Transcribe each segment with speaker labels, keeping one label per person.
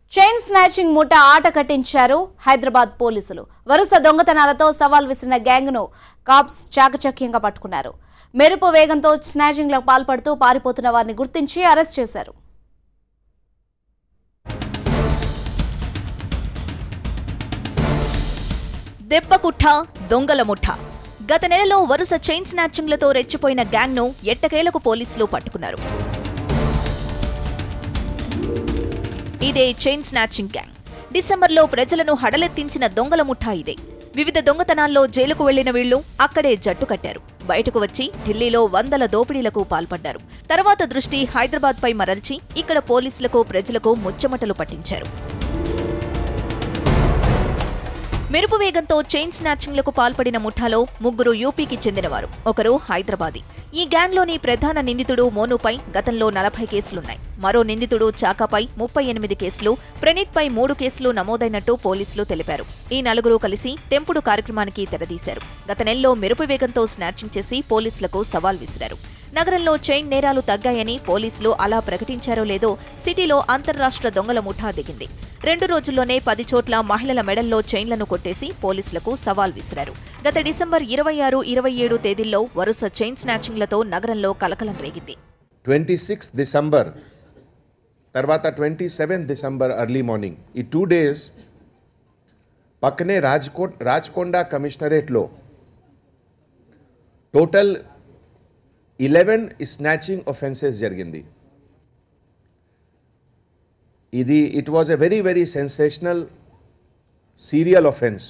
Speaker 1: chain snatching ముఠ ఆట కట్టించారు హైదరాబాద్ పోలీసులు వరుస దొంగతనాలతో సవాల్ విసిరిన గ్యాంగ్ ను కాప్స్ చాకచక్యంగా పట్టుకున్నారు మెరుపు వేగంతో స్నాచింగ్లకు పాల్పడుతూ పారిపోతున్న వారిని గుర్తించి అరెస్ట్ చేశారు
Speaker 2: దెబ్బకుట్ట దొంగల ముఠ గత నెలలో వరుస చైన్ స్నాచింగ్లతో రెచ్చిపోయిన గ్యాంగ్ను ఎట్టకేలకు పోలీసులు పట్టుకున్నారు ఇదే చైన్ స్నాచింగ్ గ్యాంగ్ డిసెంబర్లో ప్రజలను హడలెత్తించిన దొంగల ముఠా ఇదే వివిధ దొంగతనాల్లో జైలుకు వెళ్లిన వీళ్లు అక్కడే జట్టు కట్టారు బయటకు వచ్చి ఢిల్లీలో వందల దోపిడీలకు పాల్పడ్డారు తర్వాత దృష్టి హైదరాబాద్పై మరల్చి ఇక్కడ పోలీసులకు ప్రజలకు ముచ్చమటలు పట్టించారు మెరుపు వేగంతో చైన్ స్నాచింగ్లకు పాల్పడిన ముఠాలో ముగ్గురు యూపీకి చెందినవారు ఒకరు హైదరాబాదీ ఈ గ్యాంగ్లోని ప్రధాన నిందితుడు మోనుపై గతంలో నలభై కేసులున్నాయి మరో నిందితుడు చాకాపై ముప్పై ఎనిమిది కేసులు ప్రణీత్పై మూడు కేసులు నమోదైనట్టు పోలీసులు తెలిపారు ఈ నలుగురు కలిసి తెంపుడు కార్యక్రమానికి తెరదీశారు గత నెలలో మెరుపు వేగంతో స్నాచింగ్ చేసి పోలీసులకు సవాల్ విసిరారు నగరంలో చైన్ నేరాలు తగ్గాయని పోలీసులు అలా ప్రకటించారో లేదో సిటీలో అంతర్రాష్ట్ర దొంగల ముఠా దిగింది రెండు రోజుల్లోనే పది చోట్ల మహిళల మెడల్లో చైన్లను కొట్టేసి పోలీసులకు సవాల్ విసిరారు గత డిసెంబర్ ఇరవై ఆరు ఇరవై ఏడు తేదీల్లో వరుస చైన్ స్నాచింగ్లతో నగరంలో కలకలం రేగింది
Speaker 3: ట్వంటీ సిక్స్ డిసెంబర్ తర్వాత twenty seventh December early morning ఈ టూ డేస్ పక్కనే రాజ్కోట్ రాజ్కొండ కమిషనరేట్లో టోటల్ ఇలెవెన్ స్నాచింగ్ ఒఫెన్సెస్ జరిగింది ఇది it was a very very sensational serial offence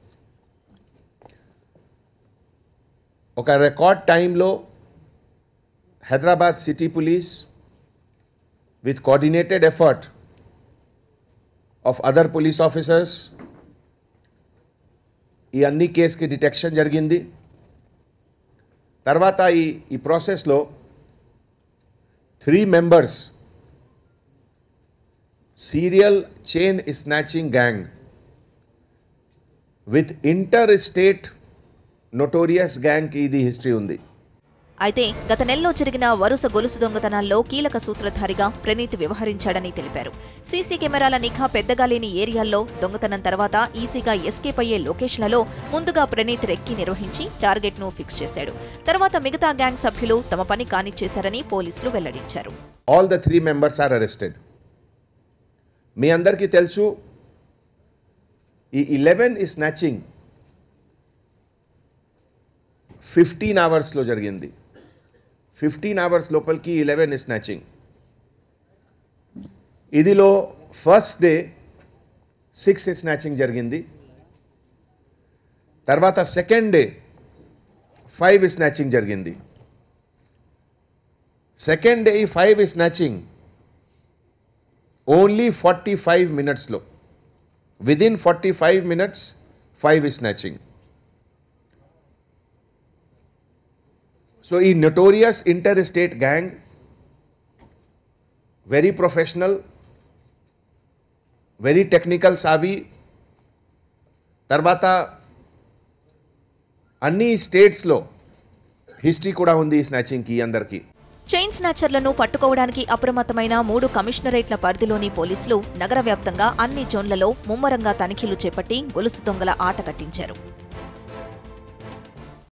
Speaker 3: ఒక రికార్డ్ టైంలో Hyderabad city police with coordinated effort of other police officers ఈ అన్ని కేసుకి డిటెక్షన్ జరిగింది తర్వాత ఈ ఈ ప్రాసెస్లో three members serial chain snatching gang with inter state notorious గ్యాంగ్కి ఇది హిస్టరీ ఉంది
Speaker 2: అయితే గత నెలలో జరిగిన వరుస గొలుసు దొంగతనాల్లో కీలక సూత్రధారిగా ప్రణీత్ వ్యవహరించాడని తెలిపారు సీసీ కెమెరాల నిఘా పెద్దగా లేని ఏరియాల్లో దొంగతనం తర్వాత ఈజీగా ఎస్కేప్ అయ్యే లొకేషన్లలో ముందుగా ప్రణీత్ రెక్కి నిర్వహించి టార్గెట్ ను ఫిక్స్ చేశాడు తర్వాత మిగతా గ్యాంగ్ సభ్యులు తమ పని కానిచ్చేశారని పోలీసులు వెల్లడించారు
Speaker 3: all the three members are arrested మీ అందరికీ తెలుసు ఈ ఇలెవెన్ ఈ స్నాచింగ్ ఫిఫ్టీన్ అవర్స్లో జరిగింది ఫిఫ్టీన్ అవర్స్ లోపలికి ఇలెవెన్ స్నాచింగ్ ఇదిలో ఫస్ట్ డే సిక్స్ స్నాచింగ్ జరిగింది తర్వాత సెకండ్ డే ఫైవ్ స్నాచింగ్ జరిగింది సెకండ్ డే ఈ five snatching only forty five మినిట్స్లో within forty five minutes five snatching so ఈ notorious inter state gang very professional very technical savvy తర్వాత అన్ని స్టేట్స్లో history కూడా ఉంది ఈ స్నాచింగ్కి అందరికీ
Speaker 2: చైన్ స్నాచర్లను పట్టుకోవడానికి అప్రమత్తమైన మూడు కమిషనరేట్ల పరిధిలోని పోలీసులు నగర వ్యాప్తంగా అన్ని జోన్లలో ముమ్మరంగా తనిఖీలు చేపట్టి గొలుసు దొంగల ఆట కట్టించారు